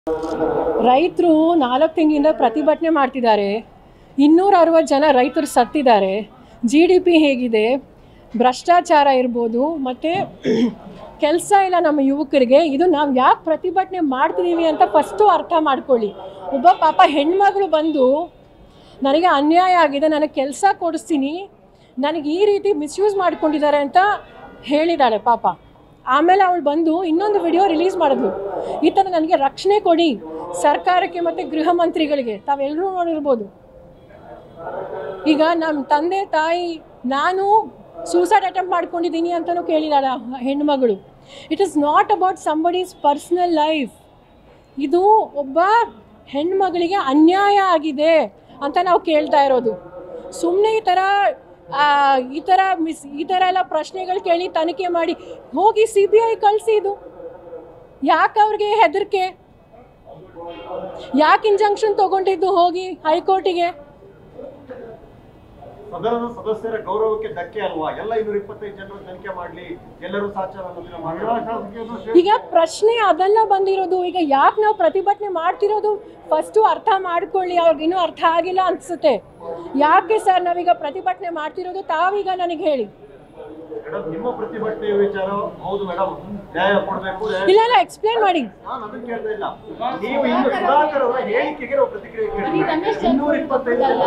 ರೈತರು ನಾಲ್ಕು ತಿಂಗಳಿಂದ ಪ್ರತಿಭಟನೆ ಮಾಡ್ತಿದ್ದಾರೆ ಇನ್ನೂರ ಅರವತ್ತು ಜನ ರೈತರು ಸತ್ತಿದ್ದಾರೆ ಜಿ ಡಿ ಪಿ ಹೇಗಿದೆ ಭ್ರಷ್ಟಾಚಾರ ಇರ್ಬೋದು ಮತ್ತು ಕೆಲಸ ಇಲ್ಲ ನಮ್ಮ ಯುವಕರಿಗೆ ಇದು ನಾವು ಯಾಕೆ ಪ್ರತಿಭಟನೆ ಮಾಡ್ತಿದ್ದೀವಿ ಅಂತ ಫಸ್ಟು ಅರ್ಥ ಮಾಡ್ಕೊಳ್ಳಿ ಒಬ್ಬ ಪಾಪ ಹೆಣ್ಮಗಳು ಬಂದು ನನಗೆ ಅನ್ಯಾಯ ಆಗಿದೆ ನನಗೆ ಕೆಲಸ ಕೊಡಿಸ್ತೀನಿ ನನಗೆ ಈ ರೀತಿ ಮಿಸ್ಯೂಸ್ ಮಾಡ್ಕೊಂಡಿದ್ದಾರೆ ಅಂತ ಹೇಳಿದಾಳೆ ಪಾಪ ಆಮೇಲೆ ಅವಳು ಬಂದು ಇನ್ನೊಂದು ವಿಡಿಯೋ ರಿಲೀಸ್ ಮಾಡಿದ್ಲು ಈ ಥರ ನನಗೆ ರಕ್ಷಣೆ ಕೊಡಿ ಸರ್ಕಾರಕ್ಕೆ ಮತ್ತು ಗೃಹ ಮಂತ್ರಿಗಳಿಗೆ ತಾವೆಲ್ಲರೂ ನೋಡಿರ್ಬೋದು ಈಗ ನಮ್ಮ ತಂದೆ ತಾಯಿ ನಾನು ಸೂಸೈಡ್ ಅಟೆಂಪ್ಟ್ ಮಾಡ್ಕೊಂಡಿದ್ದೀನಿ ಅಂತಲೂ ಕೇಳಿದಾಳೆ ಆ ಹೆಣ್ಮಗಳು it is not about somebody's personal life ಇದು ಒಬ್ಬ ಹೆಣ್ಮಗಳಿಗೆ ಅನ್ಯಾಯ ಆಗಿದೆ ಅಂತ ನಾವು ಕೇಳ್ತಾ ಇರೋದು ಸುಮ್ಮನೆ ಈ ಥರ ಆ, ಈ ಥರ ಮಿಸ್ ಈ ಥರ ಎಲ್ಲ ಪ್ರಶ್ನೆಗಳು ಕೇಳಿ ತನಿಖೆ ಮಾಡಿ ಹೋಗಿ ಸಿ ಬಿ ಐ ಕಳಿಸಿ ಇದು ಯಾಕೆ ಅವ್ರಿಗೆ ಹೆದರಿಕೆ ಯಾಕೆ ಇಂಜಂಕ್ಷನ್ ತಗೊಂಡಿದ್ದು ಹೋಗಿ ಹೈಕೋರ್ಟಿಗೆ ಸದನದ ಸದಸ್ಯರ ಗೌರವಕ್ಕೆ ಧಕ್ಕೆ ಅಲ್ವಾ ಎಲ್ಲ ಇನ್ನೂರ ಇಪ್ಪತ್ತೈದು ಜನರು ತನಿಖೆ ಮಾಡ್ಲಿ ಎಲ್ಲರೂ ಸಾಚಾರ ಅನ್ನೋದನ್ನ ಮಾತಾಡೋದು. ಈಗ ಪ್ರಶ್ನೆ ಅದೆಲ್ಲ ಬಂದಿರೋದು ಈಗ ಯಾಕೆ ನಾವು ಪ್ರತಿಭಟನೆ ಮಾಡ್ತಿರೋದು ಫಸ್ಟು ಅರ್ಥ ಮಾಡ್ಕೊಳ್ಳಿ ಅವ್ರಿಗೆ ಇನ್ನೂ ಅರ್ಥ ಆಗಿಲ್ಲ ಅನ್ಸುತ್ತೆ ಯಾಕೆ ಸರ್ ನಾವೀಗ ಪ್ರತಿಭಟನೆ ಮಾಡ್ತಿರೋದು ತಾವೀಗ ನನಗೆ ಹೇಳಿ ಮೇಡಮ್ ನಿಮ್ಮ ಪ್ರತಿಭಟನೆ ವಿಚಾರ ಹೌದು ಮೇಡಮ್ ನ್ಯಾಯ ಕೊಡಬೇಕು ಇಲ್ಲ ಇಲ್ಲ ಎಕ್ಸ್ಪ್ಲೇನ್ ಮಾಡಿ ನಾನು ಅದನ್ನ ಕೇಳ್ತಾ ಇಲ್ಲ ನೀವು ಇನ್ನು ಸುಧಾಕರ್ ಅವರ ಹೇಳಿಕೆಗೆ ನಾವು ಪ್ರತಿಕ್ರಿಯೆ ಕೇಳ್ತೀವಿ ಇನ್ನೂರ ಇಪ್ಪತ್ತೈದು ಜನ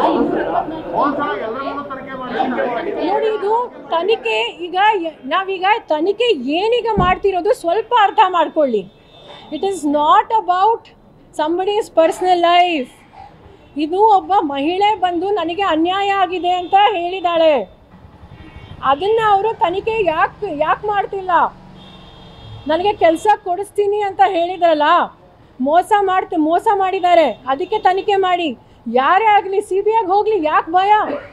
ನೋಡಿ ಇದು ತನಿಖೆ ಈಗ ಯ- ನಾವೀಗ ತನಿಖೆ ಏನೀಗ ಮಾಡ್ತಿರೋದು ಸ್ವಲ್ಪ ಅರ್ಥ ಮಾಡ್ಕೊಳ್ಳಿ it is not about somebody's personal life ಇದು ಒಬ್ಬ ಮಹಿಳೆ ಬಂದು ನನಗೆ ಅನ್ಯಾಯ ಆಗಿದೆ ಅಂತ ಹೇಳಿದಾಳೆ ಅದನ್ನ ಅವರು ತನಿಖೆ ಯಾಕೆ ಯಾಕೆ ಮಾಡ್ತಿಲ್ಲ ನನಗೆ ಕೆಲಸ ಕೊಡಿಸ್ತೀನಿ ಅಂತ ಹೇಳಿದ್ರಲ್ಲ ಮೋಸ ಮಾಡ್ತಿ ಮೋಸ ಮಾಡಿದ್ದಾರೆ ಅದಕ್ಕೆ ತನಿಖೆ ಮಾಡಿ ಯಾರೇ ಆಗಲಿ ಸಿ ಬಿ ಐಗೆ ಹೋಗಲಿ ಯಾಕೆ ಭಯ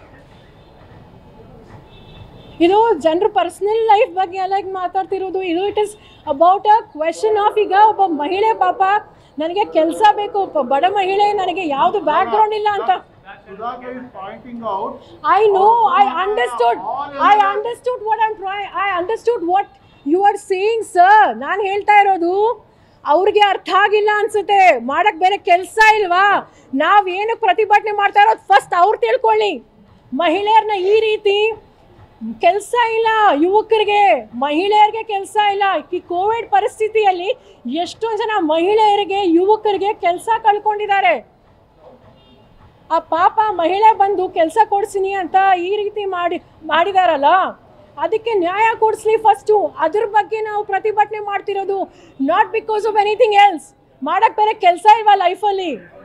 ಇದು ಜನರ ಪರ್ಸನಲ್ ಲೈಫ್ ಬಗ್ಗೆ ಎಲ್ಲ ಈಗ ಮಾತಾಡ್ತಿರೋದು ಇದು it is about a question of ಈಗ ಒಬ್ಬ ಮಹಿಳೆ ಪಾಪ ನನಗೆ ಕೆಲಸ ಬೇಕು ಒಬ್ಬ ಬಡ ಮಹಿಳೆ ನನಗೆ ಯಾವುದು ಬ್ಯಾಕ್ಗ್ರೌಂಡ್ ಇಲ್ಲ ಅಂತ Sudhakar is pointing out I know I understood I understood what I'm try I understood what you are saying sir ನಾನು ಹೇಳ್ತಾ ಇರೋದು ಅವ್ರಿಗೆ ಅರ್ಥ ಆಗಿಲ್ಲ ಅನ್ಸುತ್ತೆ ಮಾಡಕ್ ಬೇರೆ ಕೆಲಸ ಇಲ್ವಾ ನಾವ್ ಏನಕ್ಕೆ ಪ್ರತಿಭಟನೆ ಮಾಡ್ತಾ ಇರೋದು ಫಸ್ಟ್ ಅವ್ರು ತಿಳ್ಕೊಳ್ಳಿ ಮಹಿಳೆಯರನ್ನ ಈ ರೀತಿ ಕೆಲಸ ಇಲ್ಲ ಯುವಕರಿಗೆ ಮಹಿಳೆಯರಿಗೆ ಕೆಲಸ ಇಲ್ಲ ಈ ಕೋವಿಡ್ ಪರಿಸ್ಥಿತಿಯಲ್ಲಿ ಎಷ್ಟೊಂದು ಜನ ಮಹಿಳೆಯರಿಗೆ ಯುವಕರಿಗೆ ಕೆಲಸ ಕಳ್ಕೊಂಡಿದ್ದಾರೆ ಆ ಪಾಪ ಮಹಿಳೆ ಬಂದು ಕೆಲಸ ಕೊಡ್ಸಿನಿ ಅಂತ ಈ ರೀತಿ ಮಾಡಿ ಮಾಡಿದಾರಲ್ಲ ಅದಕ್ಕೆ ನ್ಯಾಯ ಕೊಡಿಸ್ಲಿ ಫಸ್ಟು ಅದ್ರ ಬಗ್ಗೆ ನಾವು ಪ್ರತಿಭಟನೆ ಮಾಡ್ತಿರೋದು not because of anything else ಮಾಡಕ್ ಬೇರೆ ಕೆಲಸ ಇಲ್ವಾ ಲೈಫಲ್ಲಿ